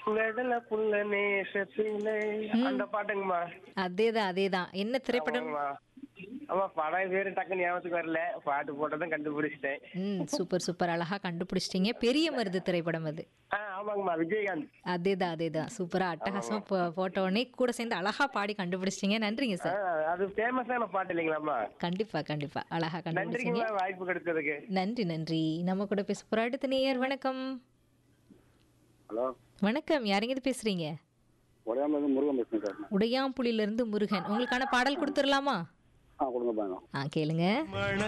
வெடல புள்ள நேசத்திலே அந்த பாட்டுங்கம்மா அதேதான் அதேதான் என்ன திரைப்படம் ஆமாங்கம்மா. ஆமா படம் பேரு டக்குன்னு ஞாபகத்துக்கு வரல பாட்டு போட்டதும் கண்டுபிடிச்சிட்டேன் ம் சூப்பர் சூப்பர் அழகா கண்டுபிடிச்சிட்டீங்க பெரிய மருது திரைப்படம் அது ஆ ஆமாங்கம்மா விஜயகாந்த் அதேதான் அதேதான் சூப்பரா அட்டகாசமா போ- போட்ட உடனே கூட சேர்ந்து அழகா பாடி கண்டுபிடிச்சிட்டீங்க நன்றிங்க ஆ, சார் அது ஃபேமஸான பாட்டு இல்லைங்களாம்மா கண்டிப்பா கண்டிப்பா அழகா கண்டுபிடிச்சிங்க நன்றிங்கம்மா வாய்ப்பு கிடைச்சதுக்கு நன்றி நன்றி நம்ம கூட பேச போற அடுத்த நேயர் வணக்கம் ஹலோ வணக்கம் யாருங்க இது பேசுறீங்க உடையாம முருகன் பேசுறேன் சார் உடையாம்புலியில இருந்து முருகன் உங்களுக்கான பாடல் கொடுத்துடலாமா ஆ கொடுங்க பாருங்க ஆ கேளுங்க